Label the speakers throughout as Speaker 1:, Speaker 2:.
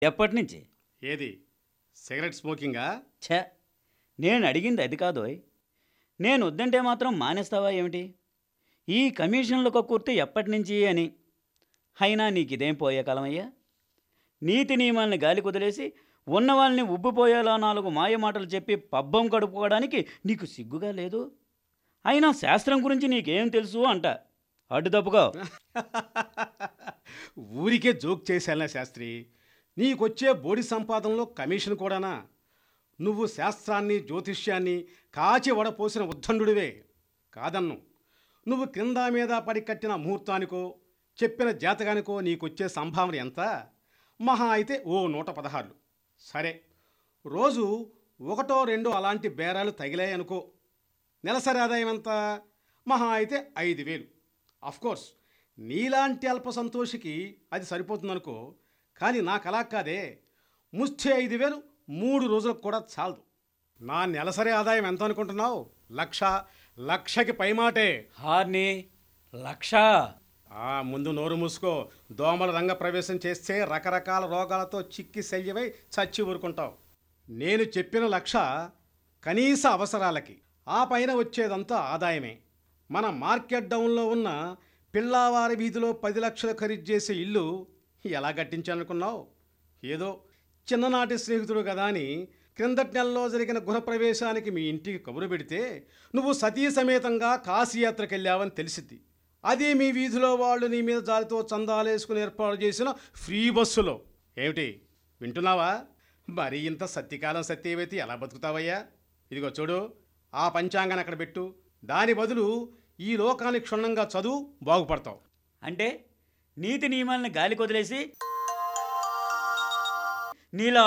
Speaker 1: ఎప్పటి నుంచి
Speaker 2: ఏది సిగరెట్ స్మోకింగా
Speaker 1: ఛ నేను అడిగింది అది కాదోయ్ నేను వద్దంటే మాత్రం మానేస్తావా ఏమిటి ఈ కమిషన్లకు కుర్తి ఎప్పటి నుంచి అని అయినా నీకు ఇదేం పోయే కాలమయ్యా నీతి నియమాల్ని గాలి కుదిలేసి ఉన్న వాళ్ళని ఉబ్బిపోయేలా నాలుగు మాయ మాటలు చెప్పి పబ్బం గడుపుకోవడానికి నీకు సిగ్గుగా లేదు అయినా శాస్త్రం గురించి నీకేం తెలుసు అంట అడ్డు తప్పుకో
Speaker 2: ఊరికే జోక్ చేశానులే శాస్త్రి నీకొచ్చే బోడి సంపాదనలో కమిషన్ కూడానా నువ్వు శాస్త్రాన్ని జ్యోతిష్యాన్ని కాచి వడపోసిన ఉద్దండుడివే కాదన్ను నువ్వు క్రింద మీద పడి కట్టిన ముహూర్తానికో చెప్పిన జాతకానికో నీకొచ్చే సంభావన ఎంత మహా అయితే ఓ నూట పదహారులు సరే రోజు ఒకటో రెండో అలాంటి బేరాలు తగిలాయనుకో నెలసరి ఆదాయం ఎంత మహా అయితే ఐదు వేలు కోర్స్ నీలాంటి అల్ప సంతోషికి అది సరిపోతుందనుకో కానీ నాకు అలా కాదే ముష్టి ఐదు వేలు మూడు రోజులకు కూడా చాలదు నా నెలసరి ఆదాయం ఎంత అనుకుంటున్నావు లక్ష లక్షకి పైమాటే
Speaker 1: హార్ని లక్ష
Speaker 2: ఆ ముందు నోరు మూసుకో దోమల రంగ ప్రవేశం చేస్తే రకరకాల రోగాలతో చిక్కి శల్యమై చచ్చి ఊరుకుంటావు నేను చెప్పిన లక్ష కనీస అవసరాలకి ఆ పైన వచ్చేదంతా ఆదాయమే మన మార్కెట్ డౌన్లో ఉన్న పిల్లావారి వీధిలో పది లక్షలు ఖరీదు చేసే ఇల్లు ఎలా కట్టించాలనుకున్నావు ఏదో చిన్ననాటి స్నేహితుడు కదా అని క్రిందటి నెలలో జరిగిన గృహప్రవేశానికి మీ ఇంటికి కబురు పెడితే నువ్వు సతీ సమేతంగా కాశీయాత్రకు వెళ్ళావని తెలిసింది అది మీ వీధిలో వాళ్ళు నీ మీద జాలితో చందాలేసుకుని ఏర్పాటు చేసిన ఫ్రీ బస్సులో ఏమిటి వింటున్నావా మరి ఇంత సత్యకాలం సత్యవతి ఎలా బతుకుతావయ్యా ఇదిగో చూడు ఆ పంచాంగాన్ని అక్కడ పెట్టు దాని బదులు ఈ లోకాన్ని క్షుణ్ణంగా చదువు బాగుపడతావు
Speaker 1: అంటే నీతి నియమాలను గాలి కొదిలేసి నీలా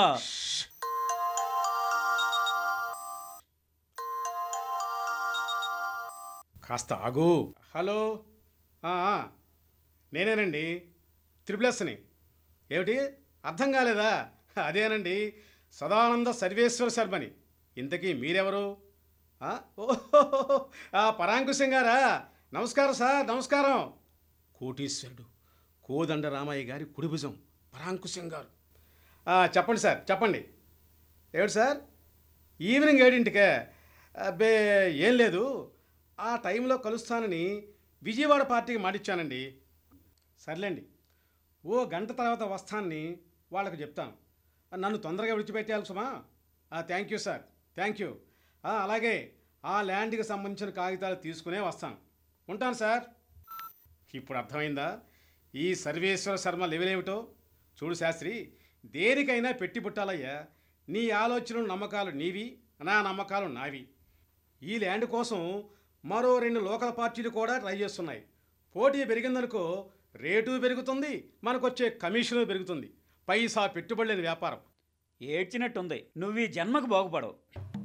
Speaker 2: కాస్త ఆగు హలో ఆ, ఆ, నేనేనండి త్రిపులస్ని ఏమిటి అర్థం కాలేదా అదేనండి సదానంద సర్వేశ్వర శర్మని ఇంతకీ మీరెవరు ఆ, ఓహో ఆ, పరాంకుశం గారా నమస్కారం సార్ నమస్కారం కోటీశ్వరుడు కోదండ రామయ్య గారి కుడిభుజం పరాంకుశం గారు ఆ, చెప్పండి సార్ చెప్పండి ఏమిటి సార్ ఈవినింగ్ ఏడింటికే అబ్బే ఏం లేదు ఆ టైంలో కలుస్తానని విజయవాడ పార్టీకి మాటిచ్చానండి సర్లేండి ఓ గంట తర్వాత వస్తానని వాళ్ళకు చెప్తాను నన్ను తొందరగా విడిచిపెట్టాలి సుమా thank you sir thank you అలాగే ఆ ల్యాండ్కి సంబంధించిన కాగితాలు తీసుకునే వస్తాను ఉంటాను సార్ ఇప్పుడు అర్థమైందా ఈ సర్వేశ్వర శర్మ లెవెలేమిటో చూడు శాస్త్రి దేనికైనా పెట్టి పుట్టాలయ్యా నీ ఆలోచనలు నమ్మకాలు నీవి నా నమ్మకాలు నావి ఈ ల్యాండ్ కోసం మరో రెండు లోకల్ పార్టీలు కూడా ట్రై చేస్తున్నాయి పోటీ పెరిగిందనుకో రేటు పెరుగుతుంది మనకొచ్చే కమిషను పెరుగుతుంది పైసా పెట్టుబడి లేని వ్యాపారం
Speaker 1: ఏడ్చినట్టుంది నువ్వు ఈ జన్మకు బాగుపడవు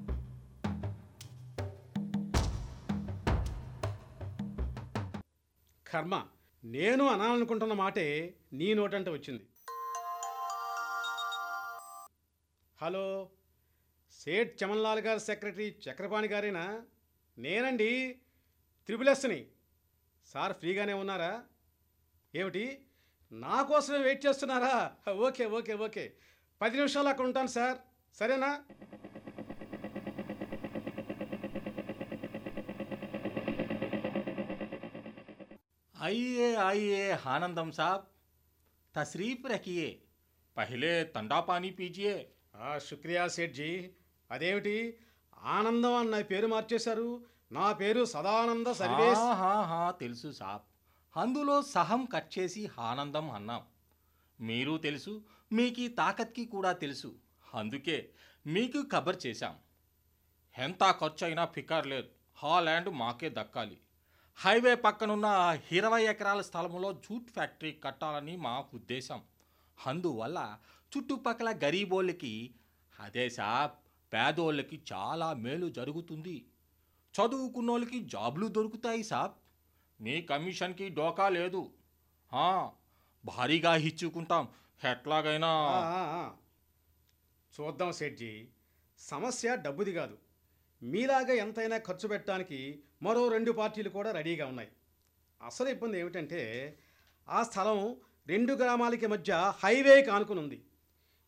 Speaker 2: కర్మ నేను అనాలనుకుంటున్న మాటే నీ నోటంటే వచ్చింది హలో సేట్ చమన్లాల్ గారి సెక్రటరీ చక్రపాణి గారేనా నేనండి త్రిపులెస్ని సార్ ఫ్రీగానే ఉన్నారా ఏమిటి నా కోసమే వెయిట్ చేస్తున్నారా ఓకే ఓకే ఓకే పది నిమిషాలు అక్కడ ఉంటాను సార్ సరేనా
Speaker 3: आइए आइए आनंदम साहब तशरीफ रखिए पहले ठंडा पानी पीजिए
Speaker 2: ఆ, శుక్రియా సేట్జీ అదేమిటి ఆనందం అన్న పేరు మార్చేశారు నా పేరు సదానంద సర్వేస్
Speaker 3: हाँ हाँ हाँ తెలుసు సాబ్ అందులో సహం కట్ చేసి ఆనందం అన్నాం మీరు తెలుసు మీకు ఈ తాకత్కి కూడా తెలుసు అందుకే మీకు ఖబర్ చేశాం ఎంత ఖర్చు అయినా ఫికర్ లేదు ఆ ల్యాండ్ మాకే దక్కాలి హైవే పక్కనున్న ఆ ఇరవై ఎకరాల స్థలంలో జూట్ ఫ్యాక్టరీ కట్టాలని మా ఉద్దేశం అందువల్ల చుట్టుపక్కల గరీబోళ్ళకి అదే సాబ్ పేదోళ్ళకి చాలా మేలు జరుగుతుంది చదువుకున్నోళ్ళకి జాబ్లు దొరుకుతాయి సాబ్ మీ కమిషన్కి డోకా లేదు ఆ, భారీగా ఇచ్చుకుంటాం ఎట్లాగైనా
Speaker 2: ఆ, ఆ, ఆ. చూద్దాం సేట్జీ సమస్య డబ్బుది కాదు మీలాగా ఎంతైనా ఖర్చు పెట్టడానికి మరో రెండు పార్టీలు కూడా రెడీగా ఉన్నాయి అసలు ఇబ్బంది ఏమిటంటే ఆ స్థలం రెండు గ్రామాలకి మధ్య హైవేకి ఆనుకుని ఉంది